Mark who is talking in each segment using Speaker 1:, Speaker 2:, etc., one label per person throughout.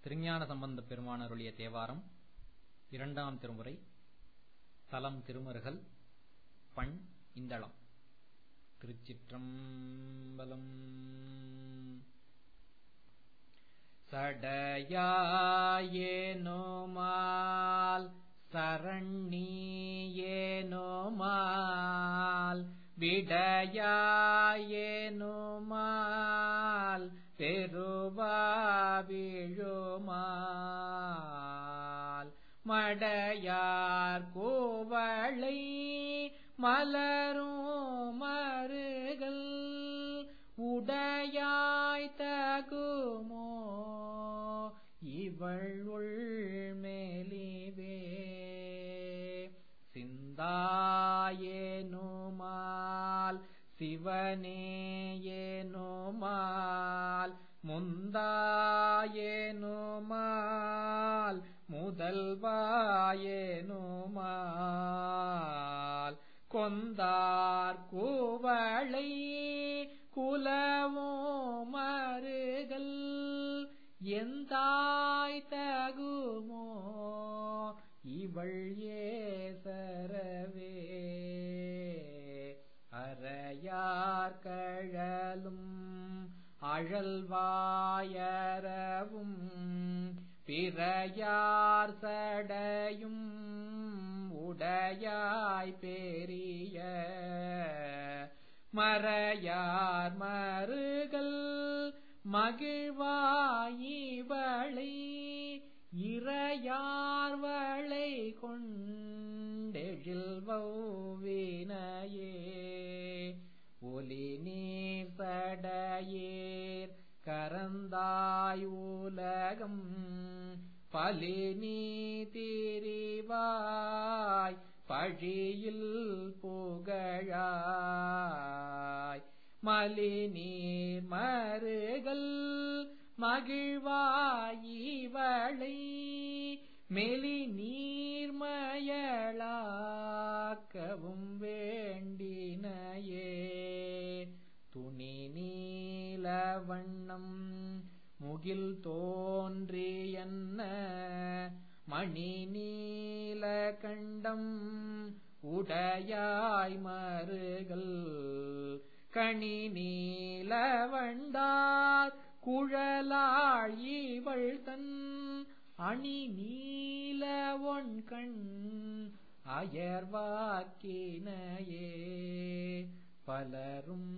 Speaker 1: திருஞான சம்பந்த பெருமான் அருளிய தேவாரம் இரண்டாம் திருமுறை தலம் திருமருகல் பண் இந்தளம் திருச்சிற்றம்பலம் சடையாயேனோமால் சரண்யேனோமால் விடையாயேனோமால் பெருவாவிழுமால் மடையார் கோவளை மலரும் மருகல் உடையாய் தகுமோ இவள் உள்மேலிவே சிந்தாயேனுமால் சிவனேயேனுமால் முந்தாயேனுமால் முதல்வாயேனுமால் கொந்தார் கூவளை குலவோ மருகல் எந்தாய் தகுமோ இவள் ஏசரவே அறையார் கழலும் அழல்வாயரவும் பிறையார் சடையும் உடையாய் பெரிய மறையார் மருகல் மகிழ்வாயிவளை இறையார் வளை கொண்டெழில்வௌவினையே ஒலி நீர் சடையேர் கரந்தாய் உலகம் பலி நீ திரிவாய் பழியில் புகழாய் மலி நீர் மருகல் மகிழ்வாயிவளை மெலி நீர்மயளாக்கவும் வேண்டினையே துணி நீல வண்ணம் முகில் தோன்றியன்ன மணி நீல கண்டம் உடையாய் மருகல் கணி நீல வண்டார் குழலாள் இவள் தன் அணி நீல ஒன் கண் அயர்வாக்கினையே பலரும்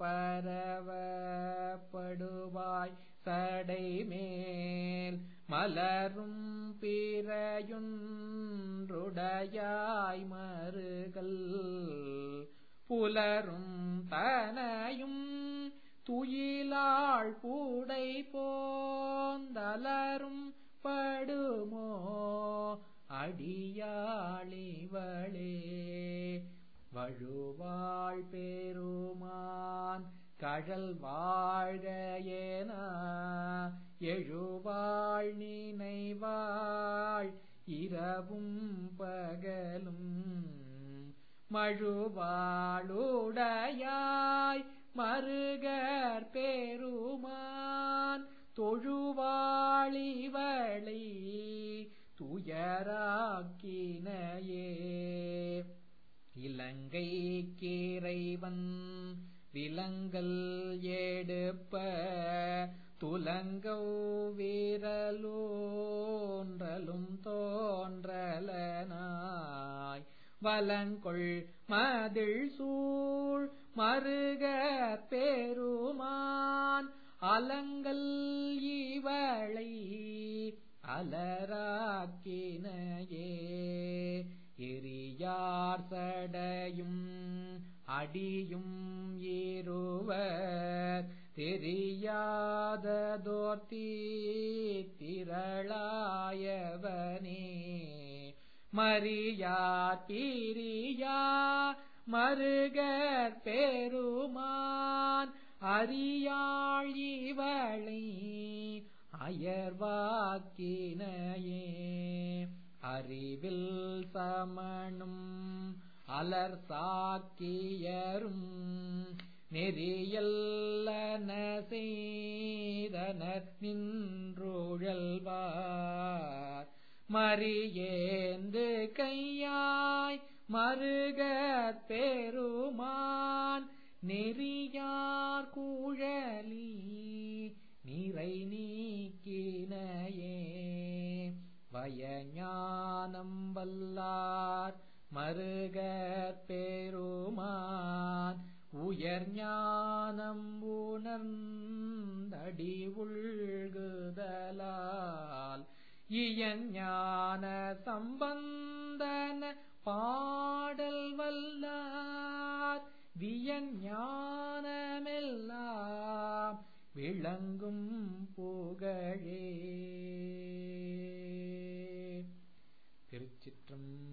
Speaker 1: பரவப்படுவாய் சடை மேல் மலரும் பிறையுன்றுடையாய் மருகல் புலரும் தனையும் துயிலாள் பூடை போந்தலரும் படுமோ அடியாளிவளே வழுவாள் பெருமான் கழல் வாழ்க ஏன எழுவாள் நினைவாள் இரவும் பகலும் மழுவாளுடையாய் மருகர் பெருமான் தொழுவாளிவளை துயராக்கினையே இலங்கை கீரைவன் விலங்கல் எடுப்ப துலங்கோ வீரலோன்றலும் தோன்றலனாய் வலங்கொள் மதில் சூழ் மருக பெருமான் அலங்கல் இவளை அலராக்கினையே எரியார் சடையும் அடியும் ஏறுவர் தெரியாததோர்த்தி திரளாயவனே மரியார் பிரியா மருகர் பெருமான் அறியாள் இவளை அயர்வாக்கினையே அறிவில் சமணும் அலர் சாக்கியரும் நெறியல்லன செய்தனர் நின்றுழல்வார் மறியேந்து கையாய் மருகத் பெருமான் நெறியார் கூழலி நிறை நீக்கினையே வயஞானம் வல்லார் மருகற் பெருமான் உயர் ஞானம் உணர்ந்தடி உள்குதலால் இயஞான சம்பந்தன பாடல் வல்லார் வியன் ஞானமெல்லாம் விளங்கும் புகழே திருச்சிற்றம்பலம்